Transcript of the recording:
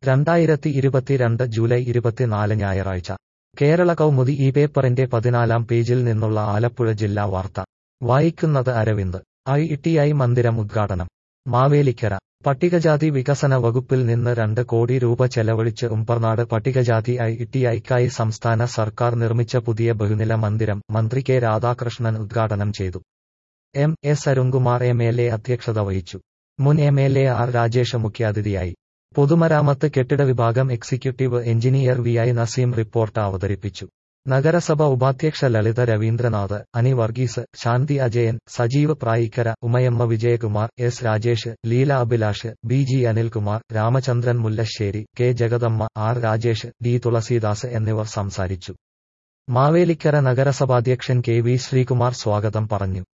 രണ്ടായിരത്തി ഇരുപത്തിരണ്ട് ജൂലൈ ഇരുപത്തിനാല് ഞായറാഴ്ച കേരള കൗമുദി ഈ പേപ്പറിന്റെ പതിനാലാം പേജിൽ നിന്നുള്ള ആലപ്പുഴ ജില്ലാ വാർത്ത വായിക്കുന്നത് അരവിന്ദ് ഐ ടി ഐ മന്ദിരം ഉദ്ഘാടനം മാവേലിക്കര പട്ടികജാതി വികസന വകുപ്പിൽ നിന്ന് രണ്ട് കോടി രൂപ ചെലവഴിച്ച് ഉംപർനാട് പട്ടികജാതി ഐ ടി ഐക്കായി സംസ്ഥാന സർക്കാർ നിർമ്മിച്ച പുതിയ ബഹുനില മന്ദിരം മന്ത്രി കെ രാധാകൃഷ്ണൻ ഉദ്ഘാടനം ചെയ്തു M S Arunkumar M L A അധ്യക്ഷത വഹിച്ചു മുൻ M L A R Rajesh മുഖ്യാതിഥിയായി പൊതുമരാമത്ത് കെട്ടിട വിഭാഗം executive engineer V I Naseem report അവതരിപ്പിച്ചു നഗരസഭ ഉപാധ്യക്ഷ Lalitha Ravindranath Ani Varghese Shanthi Ajayan Sajeev Prayikkara Umayamma Vijayakumar S Rajesh Leela Abhilash B G Anilkumar Ramachandran Mullassery K Jagadamma R Rajesh D Thulasidas എന്നിവർ സംസാരിച്ചു മാവേലിക്കര നഗരസഭാധ്യക്ഷൻ കെ വി ശ്രീകുമാർ സ്വാഗതം പറഞ്ഞു